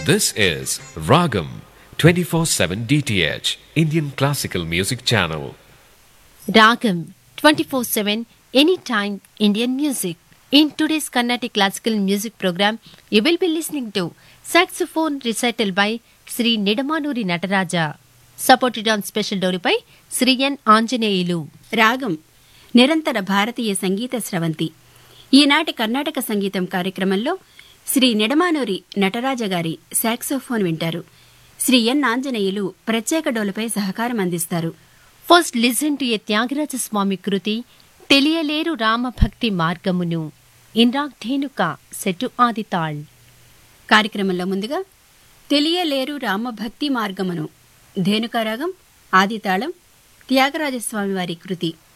This is Ragam 24/7 DTH Indian Classical Music Channel. Ragam 24 7 anytime Indian music. In today's Carnatic classical music program, you will be listening to saxophone recital by Sri Nidamanuri Nataraja, supported on special dowry by Sri N. Anjaneyulu. రాగం నిరంతర భారతీయ సంగీత స్రవంతి ఈనాటి కర్ణాటక సంగీతం కార్యక్రమంలో శ్రీ నిడమానూరి నటరాజ గారి saxophone వింటారు శ్రీ ఎన్ ఆంజనేయులు ప్రత్యేక డోలుపై సహకారం అందిస్తారు First, listen to a Tyagaraja Swami Kruti, తెలియలేరు రామభక్తి మార్గమును ఇన్రాగ్ ధేనుక సెటు ఆదితాళ్ కార్యక్రమంలో ముందుగా తెలియలేరు రామభక్తి మార్గమును ధేనుకారాగం ఆదితాళం త్యాగరాజస్వామి వారి కృతి